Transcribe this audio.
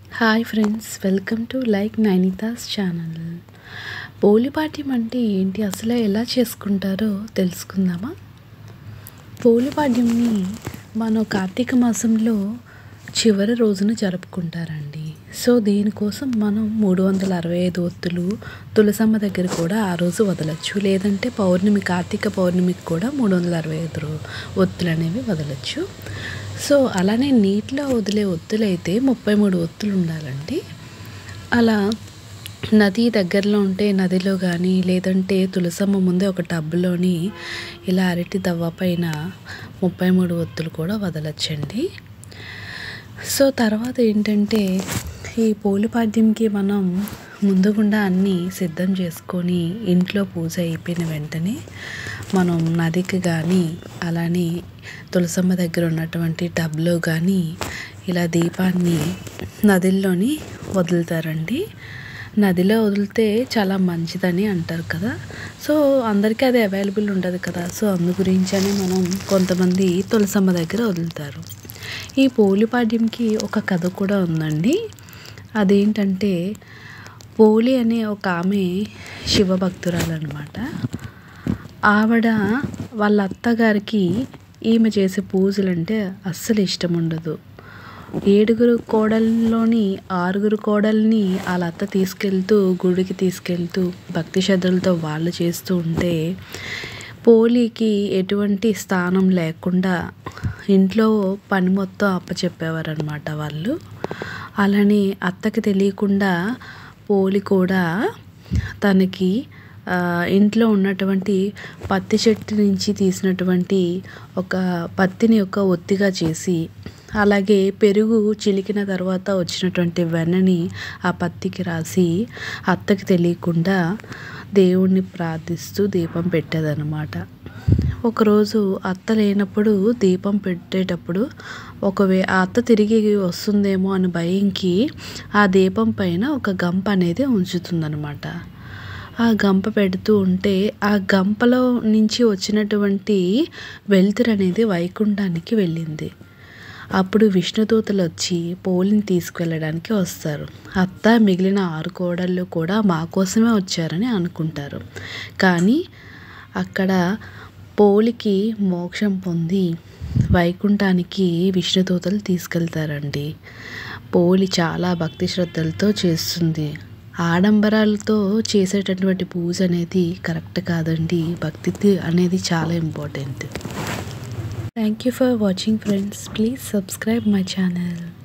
hi friends welcome to లైక్ నైనితాస్ channel పోలిపాట్యం అంటే ఏంటి అసలు ఎలా చేసుకుంటారో తెలుసుకుందామా పోలిపాడ్యంని మనం కార్తీక మాసంలో చివరి రోజున జరుపుకుంటారండి సో దీనికోసం మనం మూడు వందల అరవై ఐదు ఒత్తులు తులసమ్మ దగ్గర కూడా ఆ రోజు వదలచ్చు లేదంటే పౌర్ణమి కార్తీక పౌర్ణమికి కూడా మూడు వందల అరవై ఐదు రో- ఒత్తులు అనేవి వదలచ్చు సో అలానే నీటిలో వదిలే ఒత్తులు అయితే ముప్పై మూడు ఒత్తులు ఉండాలండి అలా నది దగ్గరలో ఉంటే నదిలో కానీ లేదంటే తులసమ్మ ముందే ఒక టబ్లోని ఇలా అరటి దవ్వ పైన ముప్పై మూడు ఒత్తులు కూడా వదలచ్చండి సో తర్వాత ఏంటంటే ఈ పోలిపాడ్యంకి మనం ముందుగుండా అన్నీ సిద్ధం చేసుకొని ఇంట్లో పూజ అయిపోయిన వెంటనే మనం నదికి కానీ అలానే తులసమ్మ దగ్గర ఉన్నటువంటి టబ్లో కానీ ఇలా దీపాన్ని నదిల్లోని వదులుతారండి నదిలో వదిలితే చాలా మంచిదని అంటారు కదా సో అందరికీ అది అవైలబుల్ ఉండదు కదా సో అందు గురించని మనం కొంతమంది తులసమ్మ దగ్గర వదులుతారు ఈ పోలిపాడ్యంకి ఒక కథ కూడా ఉందండి అదేంటంటే పోలి అనే ఒక ఆమె శివభక్తురాలు అనమాట ఆవిడ వాళ్ళ అత్తగారికి ఈమె చేసే పూజలంటే అస్సలు ఇష్టం ఉండదు ఏడుగురు కోడల్లోని ఆరుగురు కోడల్ని వాళ్ళ అత్త తీసుకెళ్తూ గుడికి తీసుకెళ్తూ భక్తి శ్రద్ధలతో వాళ్ళు చేస్తూ ఉంటే పోలికి ఎటువంటి స్థానం లేకుండా ఇంట్లో పని మొత్తం అప్పచెప్పేవారు అనమాట వాళ్ళు అలానే అత్తకి తెలియకుండా పోలి కూడా తనకి ఆ, ఇంట్లో ఉన్నటువంటి పత్తి చెట్టు నుంచి తీసినటువంటి ఒక పత్తిని ఒక ఒత్తిగా చేసి అలాగే పెరుగు చిలికిన తర్వాత వచ్చినటువంటి వెన్నని ఆ పత్తికి రాసి అత్తకి తెలియకుండా దేవుణ్ణి ప్రార్థిస్తూ దీపం పెట్టేదన్నమాట ఒకరోజు అత్త లేనప్పుడు దీపం పెట్టేటప్పుడు ఒకవే ఆ అత్త తిరిగి వస్తుందేమో అని భయంకి ఆ దీపం పైన ఒక గంప అనేది ఉంచుతుందన్నమాట ఆ గంప పెడుతూ ఉంటే ఆ గంపలో నుంచి వచ్చినటువంటి వెలుతురు అనేది వైకుంఠానికి వెళ్ళింది అప్పుడు విష్ణుదూతలు వచ్చి పోలిని తీసుకువెళ్ళడానికి వస్తారు అత్త మిగిలిన ఆరు కోడళ్ళు కూడా మా కోసమే వచ్చారని అనుకుంటారు కానీ అక్కడ పోలికి మోక్షం పొంది వైకుంఠానికి విష్ణుదూతలు తీసుకెళ్తారండి పోలి చాలా భక్తి శ్రద్ధలతో చేస్తుంది ఆడంబరాలతో చేసేటటువంటి పూజ అనేది కరెక్ట్ కాదండి భక్తి అనేది చాలా important thank you for watching friends please subscribe my channel